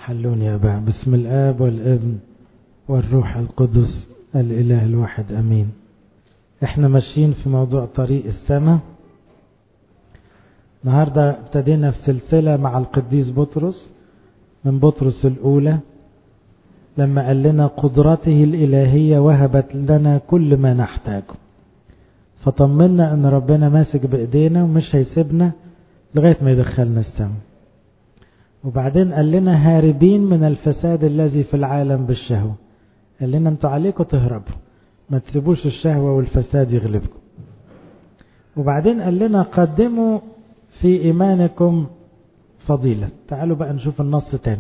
حلوني يا أبا بسم الآب والابن والروح القدس الإله الواحد أمين احنا ماشيين في موضوع طريق السماء النهاردة ابتدينا في سلسلة مع القديس بطرس من بطرس الأولى لما قال لنا قدرته الإلهية وهبت لنا كل ما نحتاجه فطمنا ان ربنا ماسك بايدينا ومش هيسيبنا لغاية ما يدخلنا السماء وبعدين قال لنا هاربين من الفساد الذي في العالم بالشهوة قال لنا انتوا عليكم تهربوا ما تسيبوش الشهوة والفساد يغلبكم وبعدين قال لنا قدموا في إيمانكم فضيلة تعالوا بقى نشوف النص تاني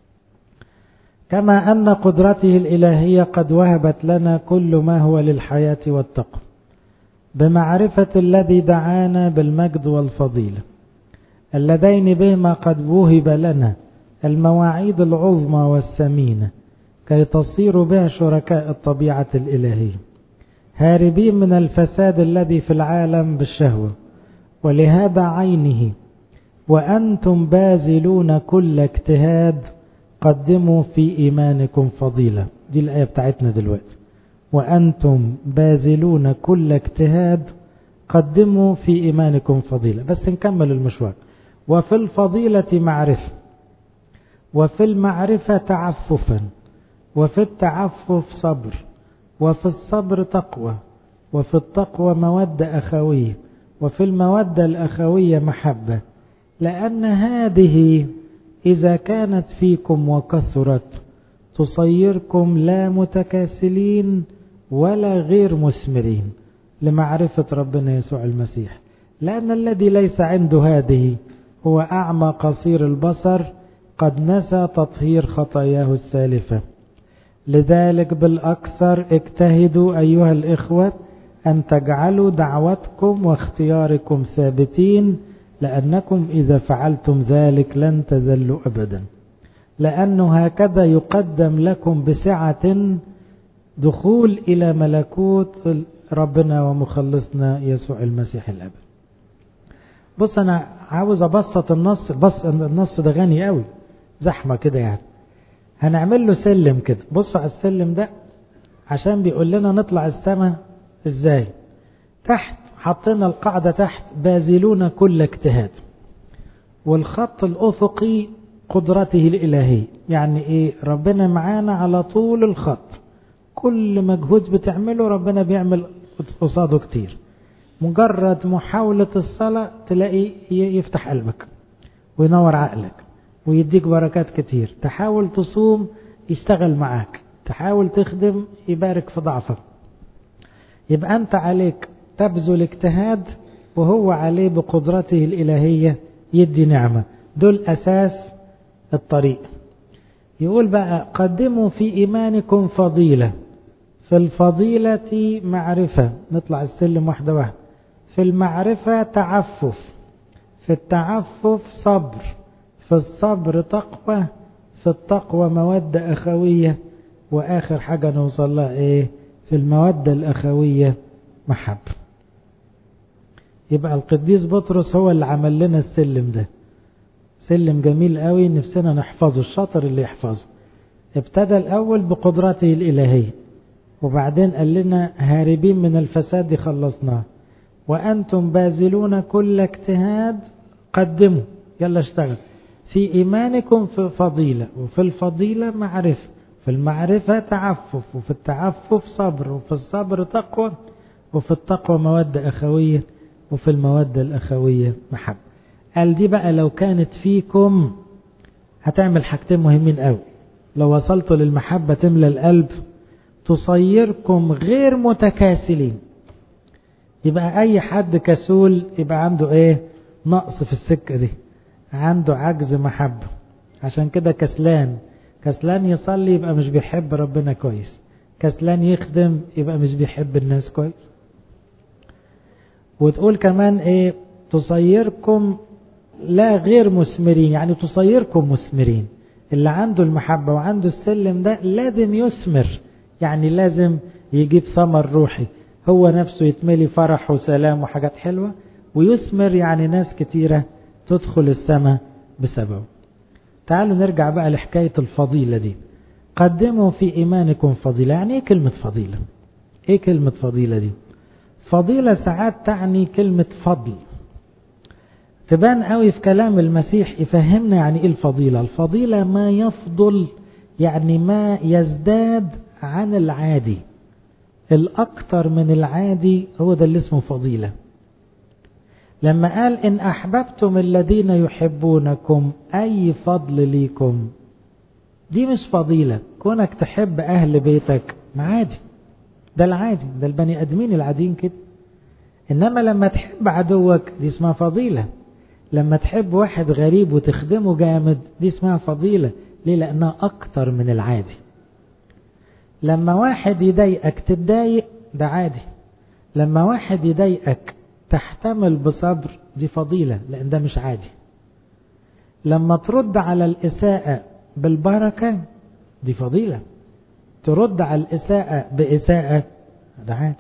كما أن قدرته الإلهية قد وهبت لنا كل ما هو للحياة والتقوى بمعرفة الذي دعانا بالمجد والفضيلة اللذين بهما قد وهب لنا المواعيد العظمى والثمينة كي تصيروا بها شركاء الطبيعة الإلهية هاربين من الفساد الذي في العالم بالشهوة ولهذا عينه وأنتم باذلون كل اجتهاد قدموا في إيمانكم فضيلة دي الآية بتاعتنا دلوقتي وأنتم باذلون كل اجتهاد قدموا في إيمانكم فضيلة بس نكمل المشوار وفي الفضيلة معرفة وفي المعرفة تعففا وفي التعفف صبر وفي الصبر تقوى وفي التقوى مودة أخوية وفي المودة الأخوية محبة لأن هذه إذا كانت فيكم وكثرت تصيركم لا متكاسلين ولا غير مثمرين لمعرفة ربنا يسوع المسيح لأن الذي ليس عنده هذه هو أعمى قصير البصر قد نسى تطهير خطاياه السالفة لذلك بالأكثر اجتهدوا أيها الإخوة أن تجعلوا دعوتكم واختياركم ثابتين لأنكم إذا فعلتم ذلك لن تذلوا أبدا لأنه هكذا يقدم لكم بسعة دخول إلى ملكوت ربنا ومخلصنا يسوع المسيح الأب بص أنا عاوز أبسط النص بس النص ده غني قوي زحمة كده يعني هنعمل له سلم كده بصوا على السلم ده عشان بيقول لنا نطلع السماء ازاي تحت حطينا القاعدة تحت باذلون كل اجتهاد والخط الأفقي قدرته الإلهية يعني إيه ربنا معانا على طول الخط كل مجهود بتعمله ربنا بيعمل قصاده كتير مجرد محاولة الصلاة تلاقي يفتح قلبك وينور عقلك ويديك بركات كتير تحاول تصوم يشتغل معاك تحاول تخدم يبارك في ضعفك يبقى أنت عليك تبذل اجتهاد وهو عليه بقدرته الإلهية يدي نعمة دول أساس الطريق يقول بقى قدموا في إيمانكم فضيلة في الفضيلة معرفة نطلع السلم واحدة واحدة في المعرفة تعفف في التعفف صبر في الصبر تقوى في التقوى مودة أخوية وآخر حاجة نوصل لها إيه في المودة الأخوية محبة يبقى القديس بطرس هو اللي عمل لنا السلم ده سلم جميل قوي نفسنا نحفظه الشاطر اللي يحفظه ابتدى الأول بقدرته الإلهية وبعدين قال لنا هاربين من الفساد خلصناه وأنتم باذلون كل اجتهاد قدموا يلا اشتغل في إيمانكم في فضيلة وفي الفضيلة معرفة في المعرفة تعفف وفي التعفف صبر وفي الصبر تقوى وفي التقوى مودة أخوية وفي المودة الأخوية محبة قال دي بقى لو كانت فيكم هتعمل حاجتين مهمين قوي لو وصلتوا للمحبة تملى القلب تصيركم غير متكاسلين يبقى أي حد كسول يبقى عنده إيه نقص في السكة دي عنده عجز محبة عشان كده كسلان كسلان يصلي يبقى مش بيحب ربنا كويس كسلان يخدم يبقى مش بيحب الناس كويس وتقول كمان ايه تصيركم لا غير مثمرين يعني تصيركم مثمرين اللي عنده المحبة وعنده السلم ده لازم يثمر يعني لازم يجيب ثمر روحي هو نفسه يتملي فرح وسلام وحاجات حلوة ويثمر يعني ناس كتيرة تدخل السماء بسببه تعالوا نرجع بقى لحكاية الفضيلة دي قدموا في إيمانكم فضيلة يعني إيه كلمة فضيلة إيه كلمة فضيلة دي فضيلة ساعات تعني كلمة فضل تبان قوي في كلام المسيح يفهمنا يعني إيه الفضيلة الفضيلة ما يفضل يعني ما يزداد عن العادي الأكثر من العادي هو ده اللي اسمه فضيلة لما قال إن أحببتم الذين يحبونكم أي فضل ليكم دي مش فضيلة كونك تحب أهل بيتك ما عادي ده العادي ده البني أدمين العاديين كده إنما لما تحب عدوك دي اسمها فضيلة لما تحب واحد غريب وتخدمه جامد دي اسمها فضيلة ليه لأنها أكتر من العادي لما واحد يضايقك تتضايق ده عادي لما واحد يضايقك تحتمل بصبر دي فضيلة لأن ده مش عادي لما ترد على الإساءة بالبركة دي فضيلة ترد على الإساءة بإساءة ده عادي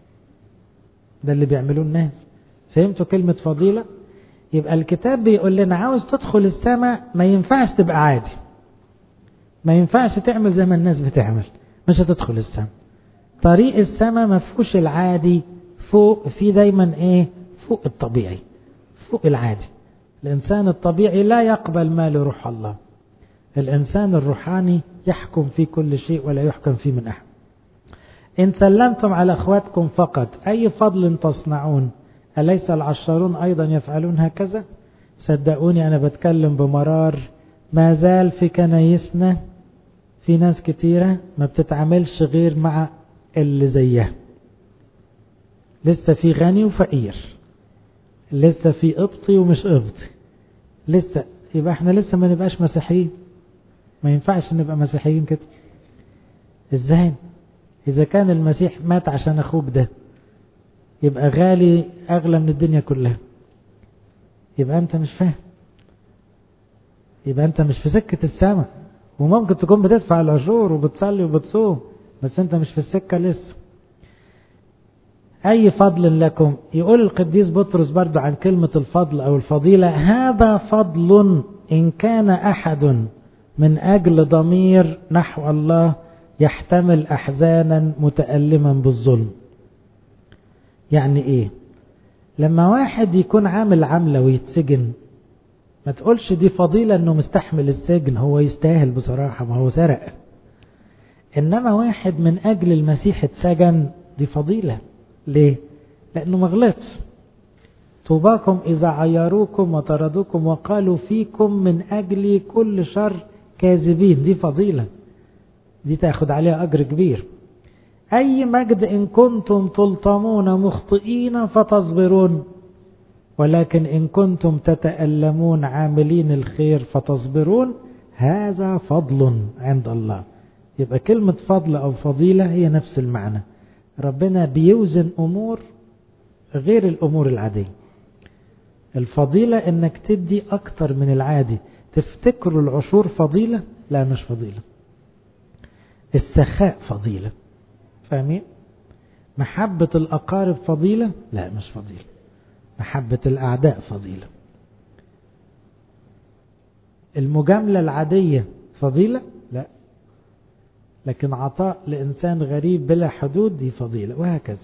ده اللي بيعملوه الناس فهمتوا كلمة فضيلة يبقى الكتاب بيقول لنا عاوز تدخل السماء ما ينفعش تبقى عادي ما ينفعش تعمل زي ما الناس بتعمل مش هتدخل السماء طريق السماء ما فيهوش العادي فوق في دايما ايه فوق الطبيعي فوق العادي الانسان الطبيعي لا يقبل ما لروح الله الانسان الروحاني يحكم في كل شيء ولا يحكم فيه من احد ان سلمتم على اخواتكم فقط اي فضل تصنعون اليس العشارون ايضا يفعلون هكذا صدقوني انا بتكلم بمرار ما زال في كنايسنا في ناس كتيرة ما بتتعاملش غير مع اللي زيها لسه في غني وفقير لسه في قبطي ومش قبطي لسه يبقى احنا لسه ما نبقاش مسيحيين ما ينفعش نبقى مسيحيين كده ازاي اذا كان المسيح مات عشان اخوك ده يبقى غالي اغلى من الدنيا كلها يبقى انت مش فاهم يبقى انت مش في سكة السماء وممكن تكون بتدفع العشور وبتصلي وبتصوم بس انت مش في السكة لسه أي فضل لكم يقول القديس بطرس برضو عن كلمة الفضل أو الفضيلة هذا فضل إن كان أحد من أجل ضمير نحو الله يحتمل أحزانا متألما بالظلم يعني إيه لما واحد يكون عامل عملة ويتسجن ما تقولش دي فضيلة انه مستحمل السجن هو يستاهل بصراحة ما هو سرق انما واحد من اجل المسيح اتسجن دي فضيلة ليه لانه ما غلطش طوباكم اذا عيروكم وطردوكم وقالوا فيكم من اجلي كل شر كاذبين دي فضيلة دي تاخد عليها اجر كبير اي مجد ان كنتم تلطمون مخطئين فتصبرون ولكن إن كنتم تتألمون عاملين الخير فتصبرون هذا فضل عند الله يبقى كلمة فضل أو فضيلة هي نفس المعنى ربنا بيوزن أمور غير الأمور العادية الفضيلة إنك تدي أكتر من العادي تفتكروا العشور فضيلة لا مش فضيلة السخاء فضيلة فاهمين محبة الأقارب فضيلة لا مش فضيلة محبة الأعداء فضيلة المجاملة العادية فضيلة لا لكن عطاء لإنسان غريب بلا حدود دي فضيلة وهكذا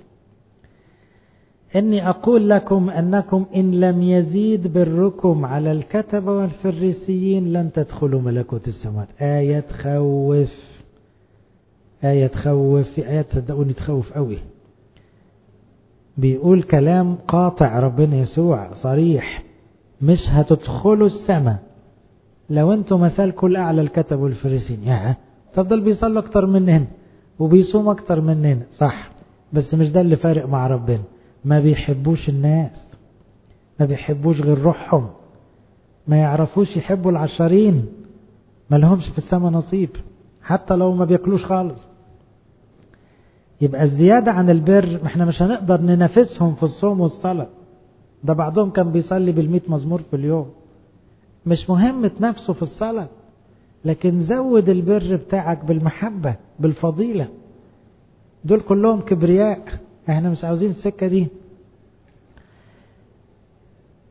إني أقول لكم أنكم إن لم يزيد بركم على الكتبة والفريسيين لن تدخلوا ملكوت السماوات آية تخوف آية تخوف في آيات صدقوني تخوف قوي بيقول كلام قاطع ربنا يسوع صريح مش هتدخلوا السماء لو انتوا مثالكم الاعلى الكتب والفريسين يا تفضل بيصلي اكتر مننا وبيصوم اكتر مننا صح بس مش ده اللي فارق مع ربنا ما بيحبوش الناس ما بيحبوش غير روحهم ما يعرفوش يحبوا العشرين ما لهمش في السماء نصيب حتى لو ما بياكلوش خالص يبقى الزيادة عن البر احنا مش هنقدر ننافسهم في الصوم والصلاة ده بعضهم كان بيصلي بالمئة مزمور في اليوم مش مهم تنافسه في الصلاة لكن زود البر بتاعك بالمحبة بالفضيلة دول كلهم كبرياء احنا مش عاوزين السكة دي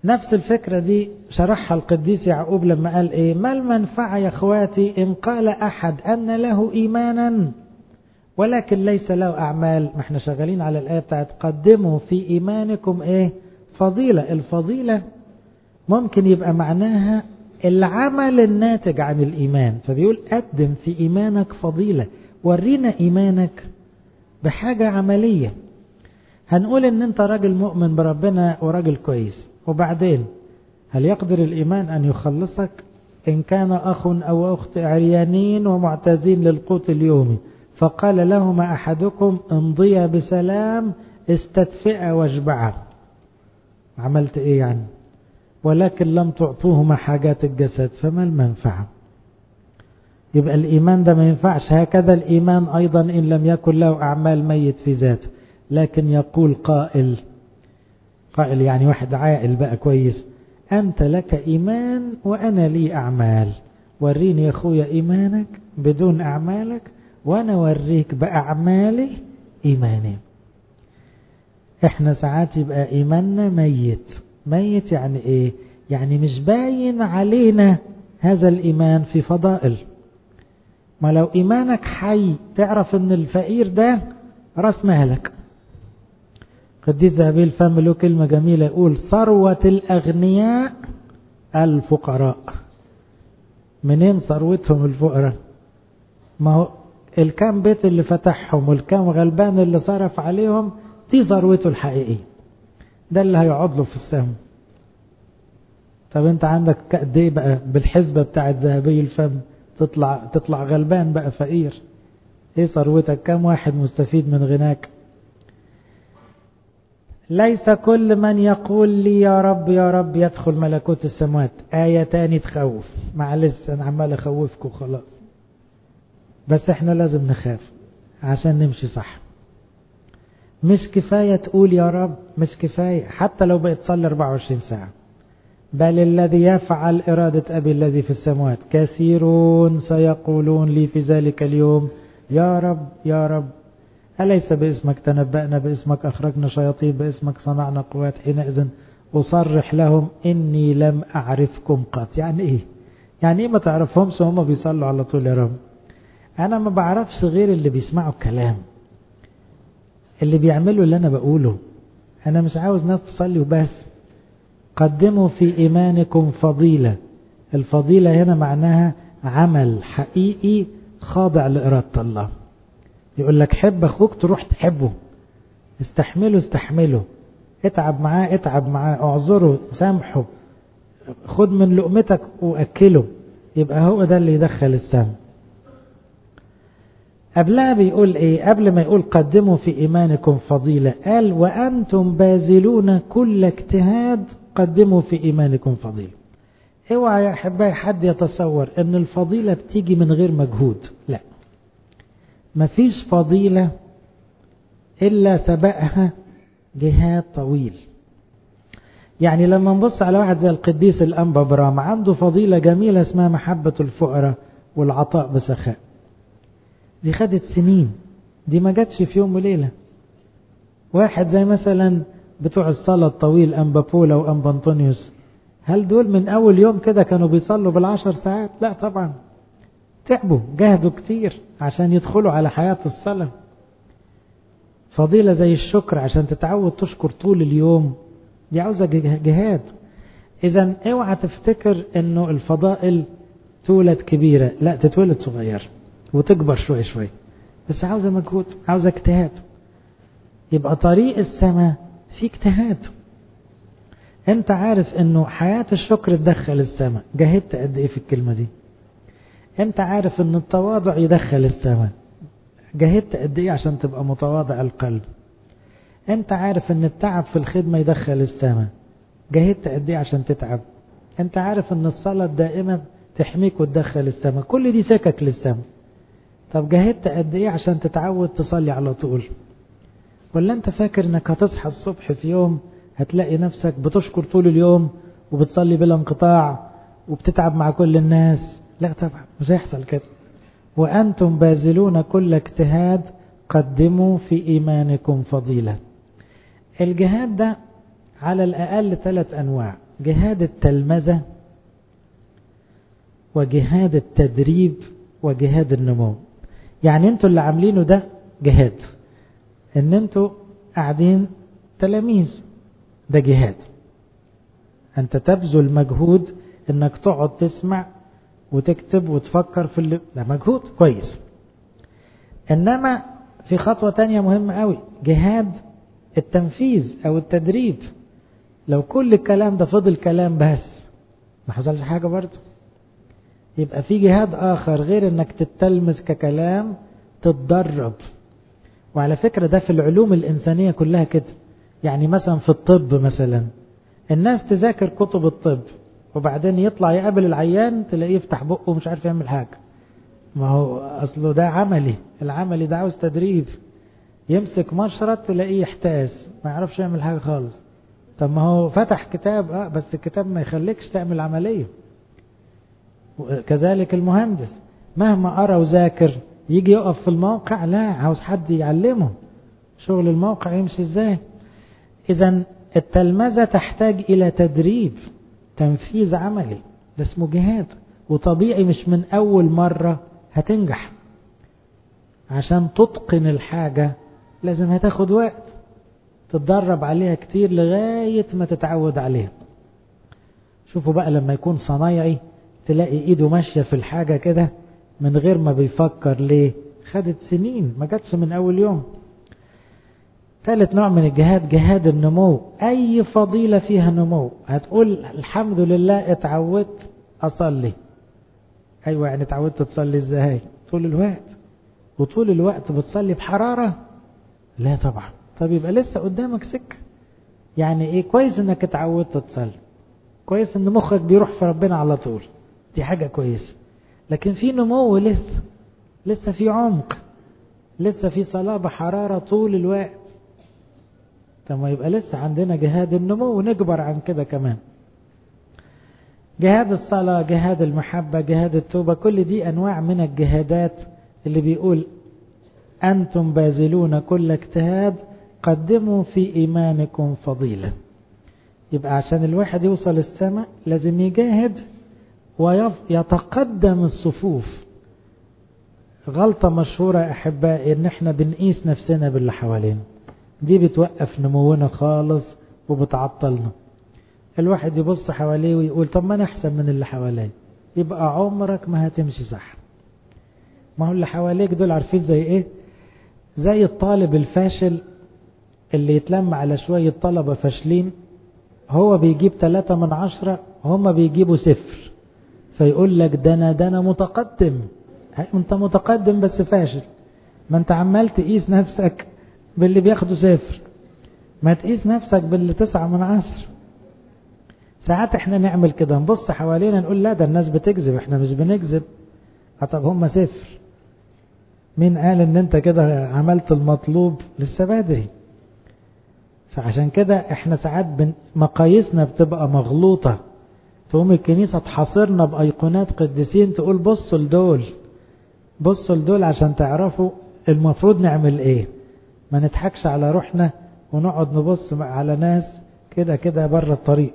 نفس الفكرة دي شرحها القديس يعقوب لما قال ايه ما المنفعة يا اخواتي ان قال احد ان له ايمانا ولكن ليس له اعمال ما احنا شغالين على الايه بتاعت قدموا في ايمانكم ايه فضيلة الفضيلة ممكن يبقى معناها العمل الناتج عن الايمان فبيقول قدم في ايمانك فضيلة ورينا ايمانك بحاجة عملية هنقول ان انت راجل مؤمن بربنا وراجل كويس وبعدين هل يقدر الإيمان أن يخلصك إن كان أخ أو أخت عريانين ومعتزين للقوت اليومي فقال لهما أحدكم امضيا بسلام استدفئا واشبعا عملت إيه يعني ولكن لم تعطوهما حاجات الجسد فما المنفعة يبقى الإيمان ده ما ينفعش هكذا الإيمان أيضا إن لم يكن له أعمال ميت في ذاته لكن يقول قائل قائل يعني واحد عاقل بقى كويس أنت لك إيمان وأنا لي أعمال وريني يا أخويا إيمانك بدون أعمالك وأنا أوريك بأعمالي إيماني إحنا ساعات يبقى إيماننا ميت ميت يعني إيه يعني مش باين علينا هذا الإيمان في فضائل ما لو إيمانك حي تعرف أن الفقير ده راس مالك قديس ذهبي الفم له كلمة جميلة يقول ثروة الأغنياء الفقراء منين ثروتهم الفقراء ما هو الكام بيت اللي فتحهم والكام غلبان اللي صرف عليهم دي ثروته الحقيقية ده اللي هيقعد له في السهم طب انت عندك قد ايه بقى بالحسبة بتاعت ذهبي الفم تطلع تطلع غلبان بقى فقير ايه ثروتك كام واحد مستفيد من غناك ليس كل من يقول لي يا رب يا رب يدخل ملكوت السماوات آية تاني تخوف معلش أنا عمال أخوفكم خلاص بس احنا لازم نخاف عشان نمشي صح مش كفاية تقول يا رب مش كفاية حتى لو بقيت تصلي 24 ساعة بل الذي يفعل إرادة أبي الذي في السماوات كثيرون سيقولون لي في ذلك اليوم يا رب يا رب أليس باسمك تنبأنا باسمك أخرجنا شياطين باسمك صنعنا قوات حينئذ أصرح لهم إني لم أعرفكم قط يعني إيه يعني إيه ما تعرفهمش وهم بيصلوا على طول يا رب أنا ما بعرفش غير اللي بيسمعوا الكلام اللي بيعملوا اللي أنا بقوله أنا مش عاوز ناس تصلي وبس قدموا في إيمانكم فضيلة الفضيلة هنا معناها عمل حقيقي خاضع لإرادة الله يقول لك حب أخوك تروح تحبه استحمله استحمله اتعب معاه اتعب معاه اعذره سامحه خد من لقمتك وأكله يبقى هو ده اللي يدخل السم قبلها بيقول ايه قبل ما يقول قدموا في ايمانكم فضيلة قال وانتم باذلون كل اجتهاد قدموا في ايمانكم فضيلة اوعى يا احبائي حد يتصور ان الفضيلة بتيجي من غير مجهود لا مفيش فضيلة الا سبقها جهاد طويل يعني لما نبص على واحد زي القديس الأنبا برام عنده فضيلة جميلة اسمها محبة الفقراء والعطاء بسخاء دي خدت سنين دي ما جاتش في يوم وليلة واحد زي مثلا بتوع الصلاة الطويل أنبا بولا وأنبا أنطونيوس هل دول من أول يوم كده كانوا بيصلوا بالعشر ساعات لا طبعا تعبوا جهدوا كتير عشان يدخلوا على حياة الصلاة فضيلة زي الشكر عشان تتعود تشكر طول اليوم دي عاوزة جهاد إذا اوعى تفتكر إنه الفضائل تولد كبيرة لا تتولد صغيرة وتكبر شوي شوي بس عاوزة مجهود عاوزة اجتهاد يبقى طريق السماء في اجتهاد انت عارف انه حياة الشكر تدخل السماء جاهدت قد ايه في الكلمة دي انت عارف ان التواضع يدخل السماء جاهدت قد ايه عشان تبقى متواضع القلب انت عارف ان التعب في الخدمة يدخل السماء جاهدت قد ايه عشان تتعب انت عارف ان الصلاة دائما تحميك وتدخل السماء كل دي سكك للسماء طب جاهدت قد ايه عشان تتعود تصلي على طول ولا انت فاكر انك هتصحى الصبح في يوم هتلاقي نفسك بتشكر طول اليوم وبتصلي بلا انقطاع وبتتعب مع كل الناس لا طبعا مش هيحصل كده وأنتم باذلون كل اجتهاد قدموا في إيمانكم فضيلة الجهاد ده على الأقل ثلاث أنواع جهاد التلمذة وجهاد التدريب وجهاد النمو يعني انتوا اللي عاملينه ده جهاد ان انتوا قاعدين تلاميذ ده جهاد انت تبذل مجهود انك تقعد تسمع وتكتب وتفكر في اللي ده مجهود كويس انما في خطوة تانية مهمة قوي جهاد التنفيذ او التدريب لو كل الكلام ده فضل كلام بس ما حصلش حاجة برضه يبقى في جهاد آخر غير انك تتلمس ككلام تتدرب وعلى فكرة ده في العلوم الإنسانية كلها كده يعني مثلا في الطب مثلا الناس تذاكر كتب الطب وبعدين يطلع يقابل العيان تلاقيه يفتح بقه ومش عارف يعمل حاجة ما هو أصله ده عملي العملي ده عاوز تدريب يمسك مشرط تلاقيه يحتاس ما يعرفش يعمل حاجة خالص طب ما هو فتح كتاب اه بس الكتاب ما يخليكش تعمل عملية كذلك المهندس مهما أرى وذاكر يجي يقف في الموقع لا عاوز حد يعلمه شغل الموقع يمشي ازاي اذا التلمذة تحتاج الى تدريب تنفيذ عملي ده اسمه جهاد وطبيعي مش من اول مرة هتنجح عشان تتقن الحاجة لازم هتاخد وقت تتدرب عليها كتير لغاية ما تتعود عليها شوفوا بقى لما يكون صنايعي تلاقي ايده ماشية في الحاجة كده من غير ما بيفكر ليه خدت سنين ما جاتش من اول يوم ثالث نوع من الجهاد جهاد النمو اي فضيلة فيها نمو هتقول الحمد لله اتعودت اصلي ايوه يعني اتعودت تصلي ازاي طول الوقت وطول الوقت بتصلي بحرارة لا طبعا طب يبقى لسه قدامك سكة يعني ايه كويس انك اتعودت تصلي كويس ان مخك بيروح في ربنا على طول دي حاجة كويسة لكن في نمو لسه لسه في عمق لسه في صلاة بحرارة طول الوقت طب ما يبقى لسه عندنا جهاد النمو ونكبر عن كده كمان جهاد الصلاة جهاد المحبة جهاد التوبة كل دي أنواع من الجهادات اللي بيقول أنتم باذلون كل اجتهاد قدموا في إيمانكم فضيلة يبقى عشان الواحد يوصل السماء لازم يجاهد ويتقدم الصفوف غلطة مشهورة أحبائي إن إحنا بنقيس نفسنا باللي حوالينا دي بتوقف نمونا خالص وبتعطلنا الواحد يبص حواليه ويقول طب ما أنا أحسن من اللي حواليا يبقى عمرك ما هتمشي صح ما هو اللي حواليك دول عارفين زي إيه زي الطالب الفاشل اللي يتلم على شوية طلبة فاشلين هو بيجيب ثلاثة من عشرة هم بيجيبوا صفر فيقول لك ده انا ده انا متقدم انت متقدم بس فاشل ما انت عمال تقيس نفسك باللي بياخدوا صفر ما تقيس نفسك باللي تسعة من عشر ساعات احنا نعمل كده نبص حوالينا نقول لا ده الناس بتكذب احنا مش بنكذب طب هم صفر مين قال ان انت كده عملت المطلوب لسه بدري فعشان كده احنا ساعات بن... مقاييسنا بتبقى مغلوطة تقوم الكنيسة تحاصرنا بأيقونات قديسين تقول بصوا لدول بصوا لدول عشان تعرفوا المفروض نعمل ايه ما نضحكش على روحنا ونقعد نبص على ناس كده كده بره الطريق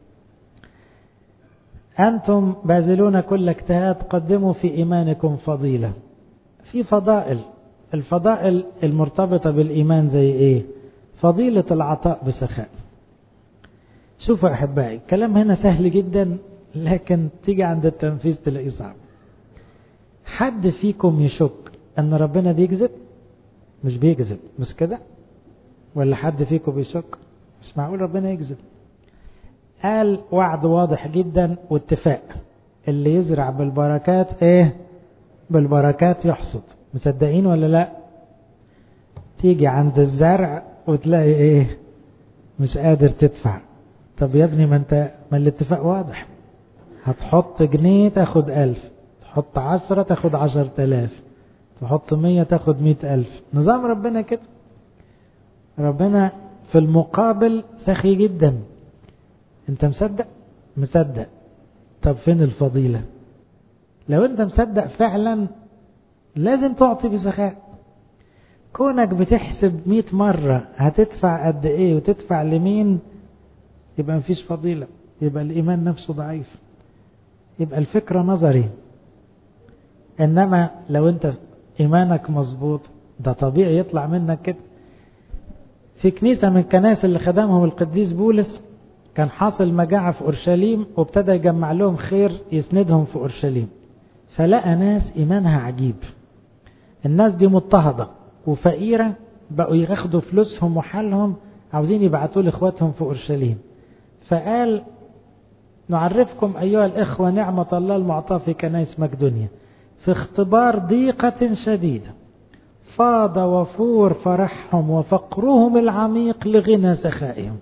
أنتم باذلون كل اجتهاد قدموا في إيمانكم فضيلة في فضائل الفضائل المرتبطة بالإيمان زي إيه فضيلة العطاء بسخاء شوفوا أحبائي الكلام هنا سهل جدا لكن تيجي عند التنفيذ تلاقيه صعب حد فيكم يشك أن ربنا بيكذب مش بيكذب مش كده ولا حد فيكم بيشك مش معقول ربنا يكذب قال وعد واضح جدا واتفاق اللي يزرع بالبركات ايه بالبركات يحصد مصدقين ولا لا تيجي عند الزرع وتلاقي ايه مش قادر تدفع طب يا ابني ما انت ما الاتفاق واضح هتحط جنيه تاخد الف تحط عشرة تاخد عشر تلاف تحط مية تاخد مية الف نظام ربنا كده ربنا في المقابل سخي جدا انت مصدق مصدق طب فين الفضيلة لو انت مصدق فعلا لازم تعطي بسخاء كونك بتحسب مئة مرة هتدفع قد ايه وتدفع لمين يبقى مفيش فضيلة يبقى الإيمان نفسه ضعيف يبقى الفكرة نظري إنما لو أنت إيمانك مظبوط ده طبيعي يطلع منك كده في كنيسة من الكنائس اللي خدمهم القديس بولس كان حاصل مجاعة في أورشليم وابتدى يجمع لهم خير يسندهم في أورشليم فلقى ناس إيمانها عجيب الناس دي مضطهدة وفقيرة بقوا ياخدوا فلوسهم وحالهم عاوزين يبعتوا لإخواتهم في أورشليم فقال نعرفكم أيها الإخوة نعمة الله المعطاة في كنائس مقدونيا في اختبار ضيقة شديدة فاض وفور فرحهم وفقرهم العميق لغنى سخائهم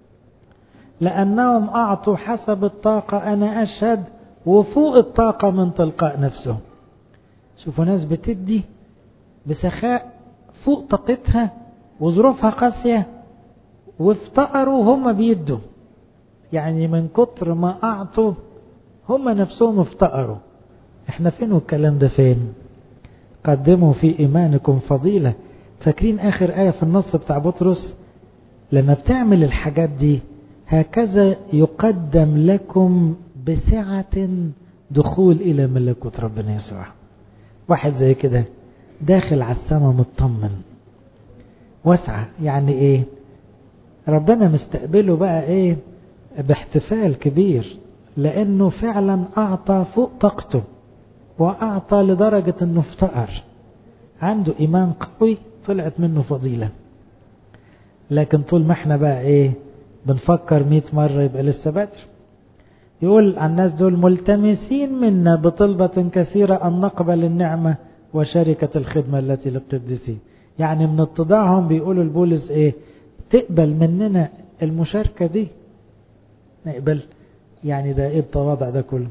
لأنهم أعطوا حسب الطاقة أنا أشهد وفوق الطاقة من تلقاء نفسهم شوفوا ناس بتدي بسخاء فوق طاقتها وظروفها قاسية وافتقروا هم بيدوا يعني من كتر ما أعطوا هم نفسهم افتقروا احنا فين والكلام ده فين قدموا في إيمانكم فضيلة فاكرين آخر آية في النص بتاع بطرس لما بتعمل الحاجات دي هكذا يقدم لكم بسعة دخول إلى ملكوت ربنا يسوع واحد زي كده داخل على السماء مطمن واسعة يعني ايه ربنا مستقبله بقى ايه باحتفال كبير لانه فعلا اعطى فوق طاقته واعطى لدرجة انه افتقر عنده ايمان قوي طلعت منه فضيلة لكن طول ما احنا بقى ايه بنفكر مئة مرة يبقى لسه بدر يقول عن الناس دول ملتمسين منا بطلبة كثيرة أن نقبل النعمة وشركة الخدمة التي للقديسين يعني من اتضاعهم بيقولوا البولس ايه تقبل مننا المشاركة دي نقبل يعني ده ايه التواضع ده كله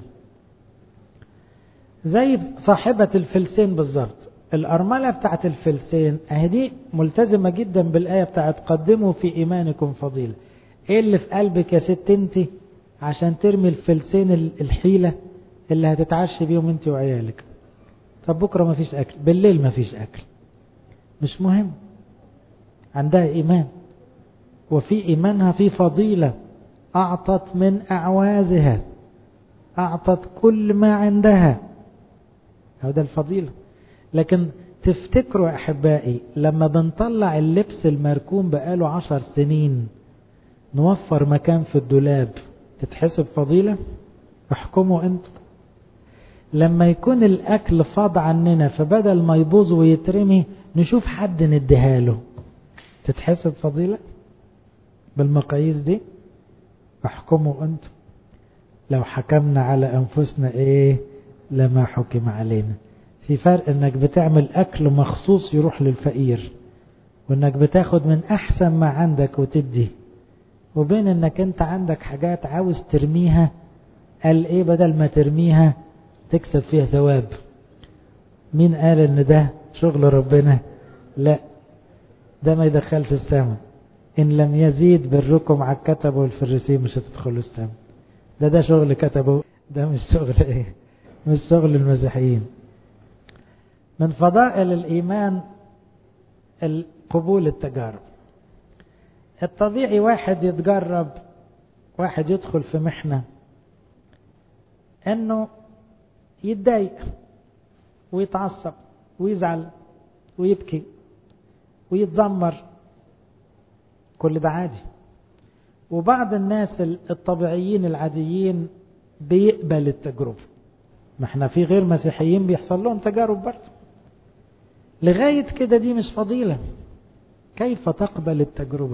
زي صاحبة الفلسين بالظبط الأرملة بتاعت الفلسين اهي دي ملتزمة جدا بالآية بتاعت قدموا في إيمانكم فضيلة ايه اللي في قلبك يا ست انت عشان ترمي الفلسين الحيلة اللي هتتعشي بيهم انت وعيالك طب بكرة ما فيش أكل بالليل ما فيش أكل مش مهم عندها إيمان وفي إيمانها في فضيلة أعطت من أعوازها أعطت كل ما عندها هذا الفضيلة لكن تفتكروا أحبائي لما بنطلع اللبس المركوم بقاله عشر سنين نوفر مكان في الدولاب تتحسب فضيلة احكموا انتم لما يكون الأكل فاض عننا فبدل ما يبوظ ويترمي نشوف حد نديها له تتحسب فضيلة بالمقاييس دي احكموا انتم لو حكمنا على أنفسنا ايه لما حكم علينا في فرق انك بتعمل أكل مخصوص يروح للفقير وانك بتاخد من أحسن ما عندك وتدي وبين انك انت عندك حاجات عاوز ترميها قال ايه بدل ما ترميها تكسب فيها ثواب مين قال ان ده شغل ربنا لا ده ما يدخلش السماء ان لم يزيد بركم على الكتب والفريسين مش هتدخلوا السماء ده ده شغل كتبه ده مش شغل ايه مش شغل المسيحيين من فضائل الايمان قبول التجارب الطبيعي واحد يتجرب واحد يدخل في محنة انه يتضايق ويتعصب ويزعل ويبكي ويتذمر كل ده عادي وبعض الناس الطبيعيين العاديين بيقبل التجربة ما احنا في غير مسيحيين بيحصل لهم تجارب برضه لغاية كده دي مش فضيلة كيف تقبل التجربة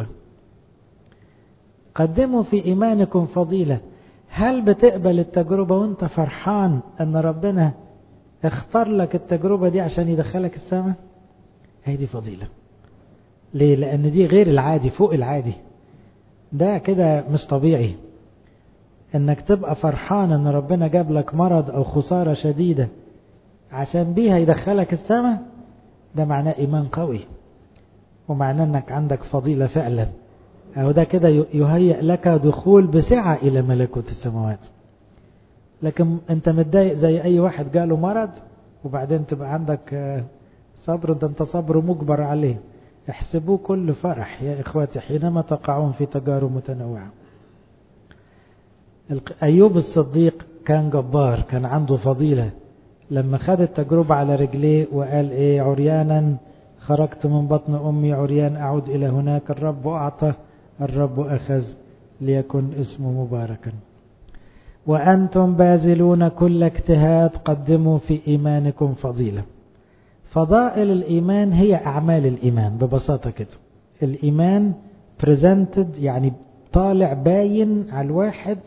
قدموا في إيمانكم فضيلة هل بتقبل التجربة وانت فرحان ان ربنا اختار لك التجربة دي عشان يدخلك السماء هي دي فضيلة ليه لان دي غير العادي فوق العادي ده كده مش طبيعي انك تبقى فرحان ان ربنا جاب لك مرض او خسارة شديدة عشان بيها يدخلك السماء ده معناه ايمان قوي ومعناه انك عندك فضيلة فعلا أو ده كده يهيئ لك دخول بسعة إلى ملكوت السماوات لكن أنت متضايق زي أي واحد جاله مرض وبعدين تبقى عندك صبر ده أنت صبر مجبر عليه احسبوه كل فرح يا إخواتي حينما تقعون في تجارب متنوعة أيوب الصديق كان جبار كان عنده فضيلة لما خد التجربة على رجليه وقال إيه عريانا خرجت من بطن أمي عريان أعود إلى هناك الرب أعطى الرب أخذ ليكن اسمه مباركا وأنتم باذلون كل اجتهاد قدموا في إيمانكم فضيلة فضائل الإيمان هي أعمال الإيمان ببساطة كده الإيمان presented يعني طالع باين على الواحد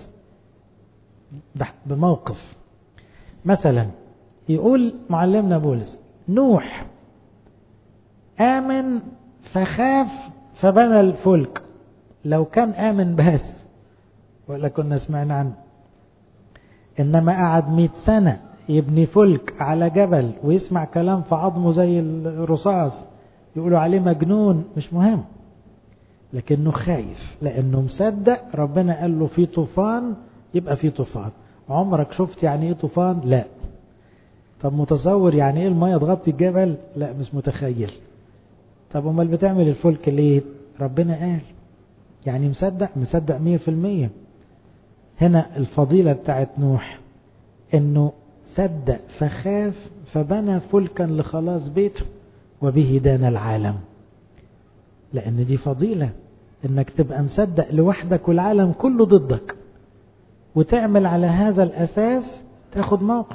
بموقف مثلا يقول معلمنا بولس نوح آمن فخاف فبنى الفلك لو كان آمن بس ولا كنا سمعنا عنه إنما قعد مئة سنة يبني فلك على جبل ويسمع كلام في عظمه زي الرصاص يقولوا عليه مجنون مش مهم لكنه خايف لأنه مصدق ربنا قال له في طوفان يبقى في طوفان عمرك شفت يعني ايه طوفان لا طب متصور يعني ايه المية تغطي الجبل لا مش متخيل طب امال بتعمل الفلك ليه ربنا قال يعني مصدق مصدق مية في المية هنا الفضيلة بتاعت نوح انه صدق فخاف فبنى فلكا لخلاص بيته وبه دان العالم لان دي فضيلة انك تبقى مصدق لوحدك والعالم كله ضدك وتعمل على هذا الاساس تاخد موقف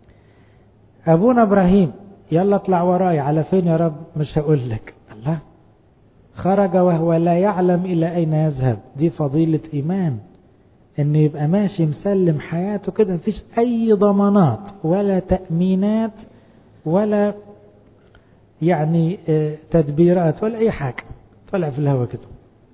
ابونا ابراهيم يلا اطلع وراي على فين يا رب مش هقول لك الله خرج وهو لا يعلم الى اين يذهب دي فضيلة ايمان ان يبقى ماشي مسلم حياته كده مفيش اي ضمانات ولا تأمينات ولا يعني تدبيرات ولا اي حاجة طلع في الهواء كده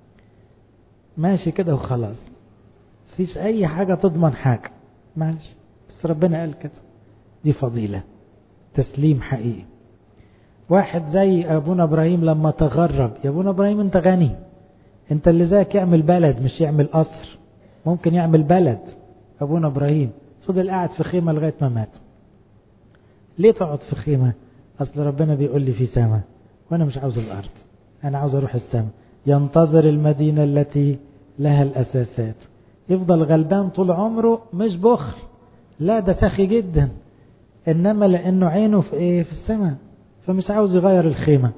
ماشي كده وخلاص مفيش اي حاجة تضمن حاجة معلش بس ربنا قال كده دي فضيلة تسليم حقيقي واحد زي ابونا ابراهيم لما تغرب يا ابونا ابراهيم انت غني انت اللي زيك يعمل بلد مش يعمل قصر ممكن يعمل بلد ابونا ابراهيم فضل قاعد في خيمة لغاية ما مات ليه تقعد في خيمة اصل ربنا بيقول لي في سماء وانا مش عاوز الارض انا عاوز اروح السماء ينتظر المدينة التي لها الاساسات يفضل غلبان طول عمره مش بخل لا ده سخي جدا انما لانه عينه في ايه في السماء فمش عاوز يغير الخيمة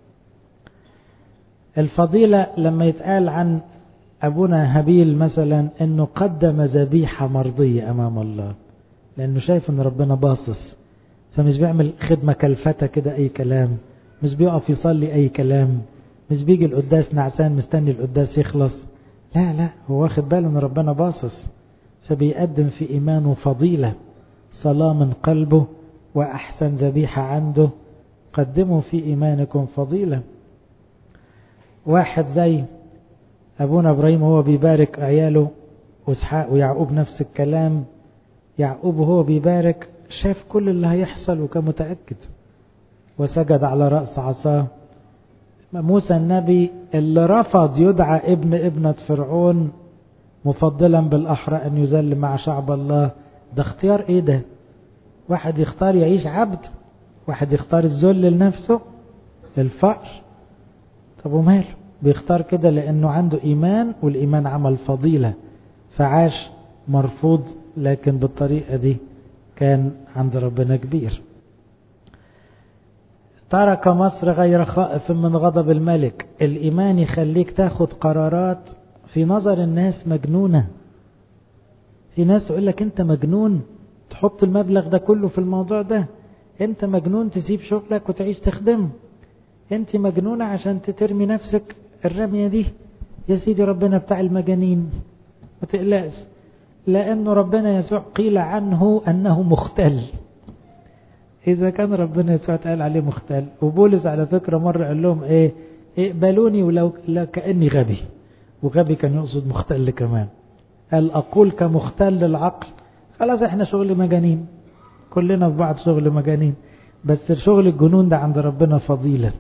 الفضيلة لما يتقال عن أبونا هابيل مثلا أنه قدم ذبيحة مرضية أمام الله لأنه شايف أن ربنا باصص فمش بيعمل خدمة كلفتة كده أي كلام مش بيقف يصلي أي كلام مش بيجي القداس نعسان مستني القداس يخلص لا لا هو واخد باله أن ربنا باصص فبيقدم في إيمانه فضيلة صلاة من قلبه وأحسن ذبيحة عنده قدموا في إيمانكم فضيلة واحد زي أبونا إبراهيم هو بيبارك عياله وإسحاق ويعقوب نفس الكلام يعقوب وهو بيبارك شاف كل اللي هيحصل وكان متأكد وسجد على رأس عصاه موسى النبي اللي رفض يدعى ابن ابنة فرعون مفضلا بالأحرى أن يذل مع شعب الله ده اختيار ايه ده واحد يختار يعيش عبد واحد يختار الذل لنفسه الفقر طب وماله بيختار كده لأنه عنده إيمان والإيمان عمل فضيلة فعاش مرفوض لكن بالطريقة دي كان عند ربنا كبير ترك مصر غير خائف من غضب الملك الإيمان يخليك تاخد قرارات في نظر الناس مجنونة في ناس يقول لك انت مجنون تحط المبلغ ده كله في الموضوع ده انت مجنون تسيب شغلك وتعيش تخدم انت مجنونة عشان تترمي نفسك الرمية دي يا سيدي ربنا بتاع المجانين ما تقلقش لأنه ربنا يسوع قيل عنه أنه مختل إذا كان ربنا يسوع قال عليه مختل وبولس على فكرة مرة قال لهم إيه اقبلوني ولو لا كأني غبي وغبي كان يقصد مختل كمان قال أقول كمختل العقل خلاص احنا شغل مجانين كلنا في بعض شغل مجانين بس شغل الجنون ده عند ربنا فضيلة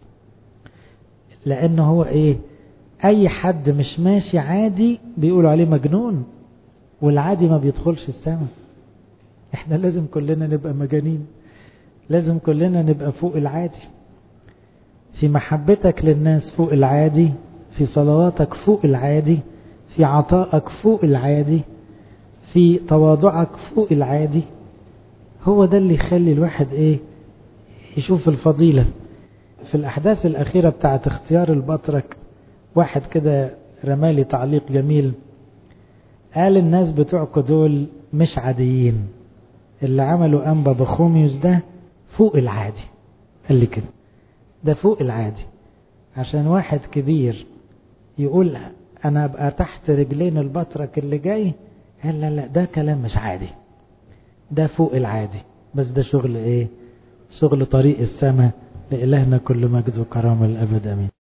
لأنه هو إيه أي حد مش ماشي عادي بيقولوا عليه مجنون والعادي ما بيدخلش السماء احنا لازم كلنا نبقى مجانين لازم كلنا نبقى فوق العادي في محبتك للناس فوق العادي في صلواتك فوق العادي في عطائك فوق العادي في تواضعك فوق العادي هو ده اللي يخلي الواحد ايه يشوف الفضيلة في الأحداث الأخيرة بتاعت اختيار البطرك واحد كده رمالي تعليق جميل قال الناس بتوعكم دول مش عاديين اللي عملوا أنبا بخوميوس ده فوق العادي قال لي كده ده فوق العادي عشان واحد كبير يقول أنا أبقى تحت رجلين البطرك اللي جاي قال لا لا ده كلام مش عادي ده فوق العادي بس ده شغل ايه شغل طريق السماء لإلهنا كل مجد وكرامة الأبد أمين